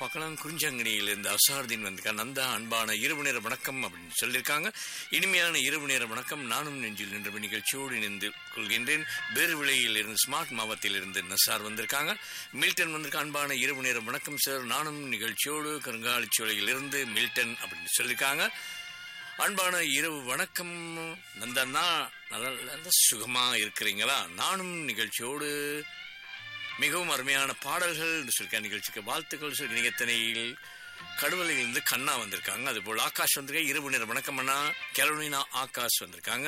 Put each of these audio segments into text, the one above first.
பார்க்கலாம் குறிஞ்சங்கனியிலிருந்து அசார்தீன் வந்திருக்காங்க நந்தா அன்பான இரவு நேர வணக்கம் அப்படின்னு சொல்லியிருக்காங்க இனிமையான இரவு நேர வணக்கம் நானும் நெஞ்சில் நின்ற நிகழ்ச்சியோடு இணைந்து கொள்கின்றேன் பேருவிளையில் இருந்து ஸ்மார்ட் மாவட்டத்தில் இருந்து நசார் வந்திருக்காங்க மில்டன் வந்திருக்க அன்பான இரவு நேர வணக்கம் சார் நானும் நிகழ்ச்சியோடு கருங்காலிச்சோலையில் இருந்து மில்டன் அப்படின்னு சொல்லியிருக்காங்க அன்பான இரவு வணக்கம் நந்தண்ணா நல்லா நல்ல சுகமா இருக்கிறீங்களா நானும் நிகழ்ச்சியோடு மிகவும் அருமையான பாடல்கள் என்று சொல்லியிருக்க நிகழ்ச்சிக்கு வாழ்த்துக்கள் சொல்லி நிகழ்த்தனையில் கடுவலையிலிருந்து கண்ணா வந்திருக்காங்க அதுபோல் ஆகாஷ் வந்திருக்க இரவு நேர வணக்கம் அண்ணா கெரோனினா ஆகாஷ் வந்திருக்காங்க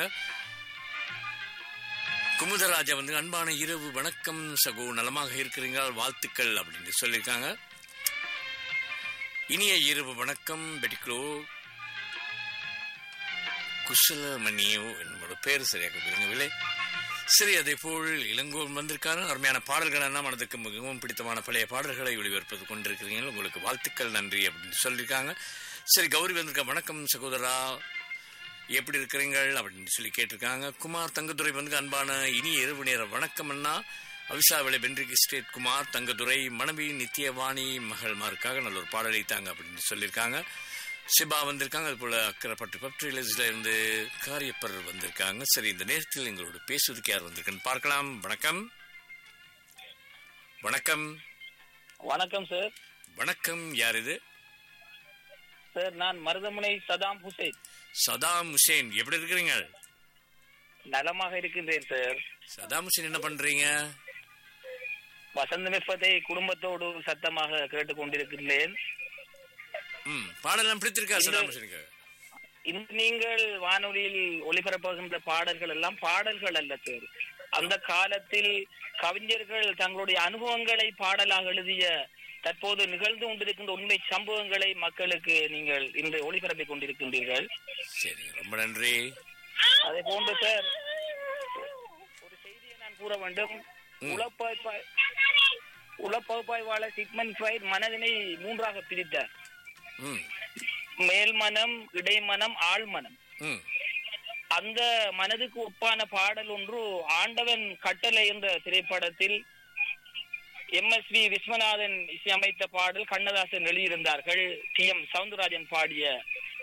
குமுதராஜா வந்து அன்பான இரவு வணக்கம் சகோ நலமாக இருக்கிறீங்களா வாழ்த்துக்கள் அப்படின்னு சொல்லியிருக்காங்க இனிய இரவு வணக்கம் பெட்டிக்ளோ குஷலமணியோ என்னோட பேர் சரியாக விளங்கவில்லை சரி அதே போல் இளங்கோன் வந்திருக்காரு அருமையான பாடல்கள் எல்லாம் மனதுக்கு மிகவும் பிடித்தமான பழைய பாடல்களை ஒளிபரப்பது கொண்டிருக்கிறீங்க உங்களுக்கு வாழ்த்துக்கள் நன்றி அப்படின்னு சொல்லியிருக்காங்க சரி கௌரி வந்திருக்க வணக்கம் சகோதரா எப்படி இருக்கிறீங்கள் அப்படின்னு சொல்லி கேட்டிருக்காங்க குமார் தங்கதுரை வந்து அன்பான இனிய இரவு நேர வணக்கம் அண்ணா அவிசாவிலை பென்ட்ரிக் ஸ்டேட் குமார் தங்கதுரை மனைவி நித்யவாணி மகள்மாருக்காக நல்ல ஒரு பாடலை தாங்க அப்படின்னு சொல்லியிருக்காங்க சிபா வந்திருக்காங்க அது போல அக்கரைப்பட்டு பப்ட்ரிலேஜ்ல இருந்து காரியப்பர் வந்திருக்காங்க சரி இந்த நேரத்தில் எங்களோட பேசுவதுக்கு யார் வந்திருக்குன்னு பார்க்கலாம் வணக்கம் வணக்கம் வணக்கம் சார் வணக்கம் யார் இது சார் நான் Maruthamunai Saddam Hussein Saddam Hussein எப்படி இருக்கிறீங்க நலமாக இருக்கின்றேன் சார் சதாம் ஹுசேன் என்ன பண்றீங்க வசந்த வெப்பத்தை குடும்பத்தோடு சத்தமாக கேட்டுக் கொண்டிருக்கின்றேன் ம் பாடலாம் பிடித்திருக்கா சதாம் ஹுசேனுக்கு இன்று நீங்கள் வானொலியில் ஒளிபரப்புகின்ற பாடல்கள் எல்லாம் பாடல்கள் அல்ல சார் அந்த காலத்தில் கவிஞர்கள் தங்களுடைய அனுபவங்களை பாடலாக எழுதிய தற்போது நிகழ்ந்து கொண்டிருக்கின்ற உண்மை சம்பவங்களை மக்களுக்கு நீங்கள் இன்று ஒளிபரப்பிக் கொண்டிருக்கின்றீர்கள் சரி ரொம்ப நன்றி அதே போன்று சார் ஒரு செய்தியை நான் கூற வேண்டும் ம். உளப்பகுப்பாய் உளப்பகுப்பாய்வாளர் சிக்மன் ஃப்ரைட் மனதினை மூன்றாக பிரித்தார் ம் மேல் மனம் இடைமனம் ஆழ்மனம் ம் அந்த மனதுக்கு ஒப்பான பாடல் ஒன்று ஆண்டவன் கட்டளை என்ற திரைப்படத்தில் எம் எஸ் வி விஸ்வநாதன் இசையமைத்த பாடல் கண்ணதாசன் எழுதியிருந்தார்கள் டி எம் சவுந்தரராஜன் பாடிய